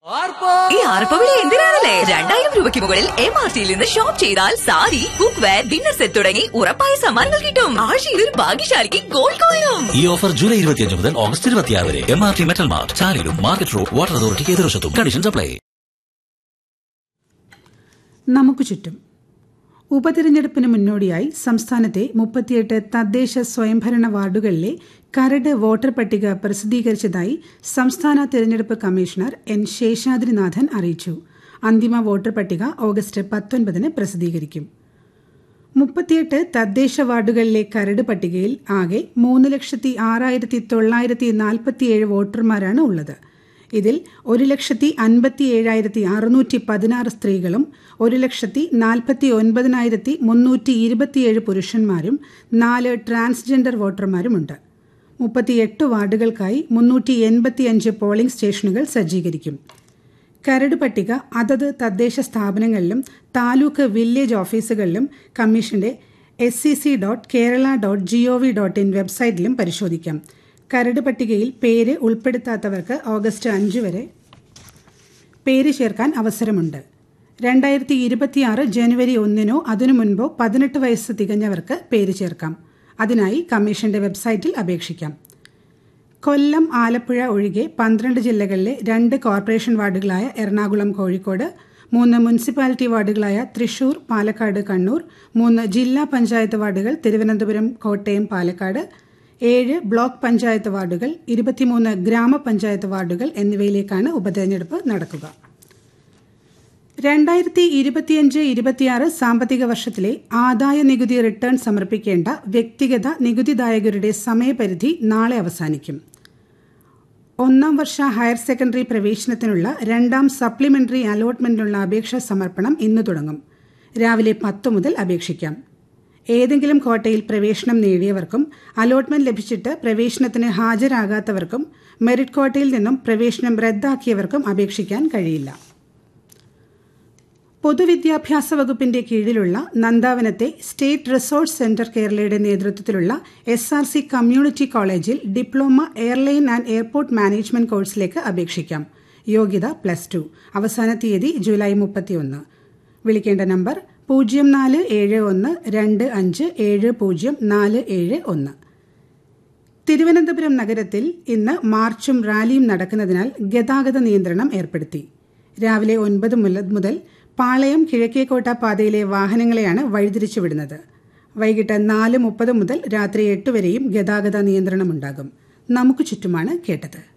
ഈ ആർപ്പവിളി എന്തിനാണല്ലേ രണ്ടായിരം രൂപയ്ക്ക് മുകളിൽ എം ആർ ടിയിൽ നിന്ന് ഷോപ്പ് ചെയ്താൽ sari cookware dinner set തുടങ്ങി ഉറപ്പായ സമ്മാനങ്ങൾ കിട്ടും ആഴ്ചയിൽ ഒരു ഭാഗ്യശാലിക്ക് ഗോൾഡ് കോയിനും ഈ ഓഫർ ജൂലൈ ഇരുപത്തിയഞ്ച് മുതൽ ഓഗസ്റ്റ് ഇരുപത്തിയാറ് വരെ M R T metal mart ചാലിലും മാർക്കറ്റ് റോഡ് വാട്ടർ അതോറിറ്റിക്ക് എതിർവശത്തും കണ്ടീഷൻസ് അപ്ലൈ നമുക്ക് ചുറ്റും ഉപതിരഞ്ഞെടുപ്പിന് മുന്നോടിയായി സംസ്ഥാനത്തെ മുപ്പത്തിയെട്ട് തദ്ദേശ സ്വയംഭരണ വാർഡുകളിലെ കരട് വോട്ടർ പട്ടിക പ്രസിദ്ധീകരിച്ചതായി സംസ്ഥാന തിരഞ്ഞെടുപ്പ് കമ്മീഷണർ എൻ ശേഷാദ്രിനാഥൻ അറിയിച്ചു അന്തിമ വോട്ടർ പട്ടിക ഓഗസ്റ്റ് പത്തൊൻപതിന് പ്രസിദ്ധീകരിക്കും മുപ്പത്തിയെട്ട് തദ്ദേശ വാർഡുകളിലെ കരട് പട്ടികയിൽ ആകെ മൂന്ന് ലക്ഷത്തി ആറായിരത്തി തൊള്ളായിരത്തി നാൽപ്പത്തിയേഴ് വോട്ടർമാരാണ് ഉള്ളത് ഇതിൽ ഒരു ലക്ഷത്തി അൻപത്തി ഏഴായിരത്തി അറുന്നൂറ്റി പതിനാറ് സ്ത്രീകളും ഒരു ലക്ഷത്തി നാൽപ്പത്തി ഒൻപതിനായിരത്തി മുന്നൂറ്റി ഇരുപത്തിയേഴ് പുരുഷന്മാരും നാല് ട്രാൻസ്ജെൻഡർ വോട്ടർമാരുമുണ്ട് മുപ്പത്തിയെട്ട് വാർഡുകൾക്കായി മുന്നൂറ്റി എൺപത്തിയഞ്ച് പോളിംഗ് സ്റ്റേഷനുകൾ സജ്ജീകരിക്കും കരട് പട്ടിക അതത് തദ്ദേശ സ്ഥാപനങ്ങളിലും താലൂക്ക് വില്ലേജ് ഓഫീസുകളിലും കമ്മീഷന്റെ S C C dot Kerala dot G O V dot in വെബ്സൈറ്റിലും പരിശോധിക്കാം കരട് പട്ടികയിൽ പേര് ഉൾപ്പെടുത്താത്തവർക്ക് ഓഗസ്റ്റ് അഞ്ച് വരെ പേര് ചേർക്കാൻ അവസരമുണ്ട് രണ്ടായിരത്തി ഇരുപത്തിയാറ് ജനുവരി ഒന്നിനോ അതിനു മുൻപോ പതിനെട്ട് വയസ്സ് തികഞ്ഞവർക്ക് പേര് ചേർക്കാം അതിനായി കമ്മീഷന്റെ വെബ്സൈറ്റിൽ അപേക്ഷിക്കാം കൊല്ലം ആലപ്പുഴ ഒഴികെ പന്ത്രണ്ട് ജില്ലകളിലെ രണ്ട് കോർപ്പറേഷൻ വാർഡുകളായ എറണാകുളം കോഴിക്കോട് മൂന്ന് മുനിസിപ്പാലിറ്റി വാർഡുകളായ തൃശൂർ പാലക്കാട് കണ്ണൂർ മൂന്ന് ജില്ലാ പഞ്ചായത്ത് വാർഡുകൾ തിരുവനന്തപുരം കോട്ടയം പാലക്കാട് ഏഴ് ബ്ലോക്ക് പഞ്ചായത്ത് വാർഡുകൾ ഇരുപത്തിമൂന്ന് ഗ്രാമപഞ്ചായത്ത് വാർഡുകൾ എന്നിവയിലേക്കാണ് ഉപതെരഞ്ഞെടുപ്പ് നടക്കുക രണ്ടായിരത്തി ഇരുപത്തിയഞ്ച് ഇരുപത്തിയാറ് സാമ്പത്തിക വർഷത്തിലെ ആദായ നികുതി റിട്ടേൺ സമർപ്പിക്കേണ്ട വ്യക്തിഗത നികുതിദായകരുടെ സമയപരിധി നാളെ അവസാനിക്കും ഒന്നാം വർഷ ഹയർ സെക്കൻഡറി പ്രവേശനത്തിനുള്ള രണ്ടാം സപ്ലിമെന്ററി അലോട്ട്മെന്റിനുള്ള അപേക്ഷാ സമർപ്പണം ഇന്ന് തുടങ്ങും രാവിലെ പത്ത് മുതൽ അപേക്ഷിക്കാം ഏതെങ്കിലും കോട്ടയിൽ പ്രവേശനം നേടിയവർക്കും അലോട്ട്മെന്റ് ലഭിച്ചിട്ട് പ്രവേശനത്തിന് ഹാജരാകാത്തവർക്കും മെറിറ്റ് കോട്ടയിൽ നിന്നും പ്രവേശനം റദ്ദാക്കിയവർക്കും അപേക്ഷിക്കാൻ കഴിയില്ല പൊതുവിദ്യാഭ്യാസ വകുപ്പിന്റെ കീഴിലുള്ള നന്ദാവനത്തെ സ്റ്റേറ്റ് റിസോഴ്സ് സെന്റർ കേരളയുടെ നേതൃത്വത്തിലുള്ള എസ് ആർ സി കമ്മ്യൂണിറ്റി കോളേജിൽ diploma airline and airport management കോഴ്സിലേക്ക് അപേക്ഷിക്കാം യോഗ്യത പ്ലസ് ടു അവസാന തീയതി ജൂലൈ മുപ്പത്തിയൊന്ന് വിളിക്കേണ്ട നമ്പർ പൂജ്യം നാല് ഏഴ് ഒന്ന് രണ്ട് അഞ്ച് ഏഴ് പൂജ്യം നാല് ഏഴ് ഒന്ന് തിരുവനന്തപുരം നഗരത്തിൽ ഇന്ന് മാർച്ചും റാലിയും നടക്കുന്നതിനാൽ ഗതാഗത നിയന്ത്രണം ഏർപ്പെടുത്തി രാവിലെ ഒൻപത് മുതൽ പാളയം കിഴക്കേക്കോട്ട പാതയിലെ വാഹനങ്ങളെയാണ് വഴിതിരിച്ചുവിടുന്നത് വൈകിട്ട് നാല് മുപ്പത് മുതൽ രാത്രി എട്ട് വരെയും ഗതാഗത നിയന്ത്രണമുണ്ടാകും നമുക്ക് ചുറ്റുമാണ് കേട്ടത്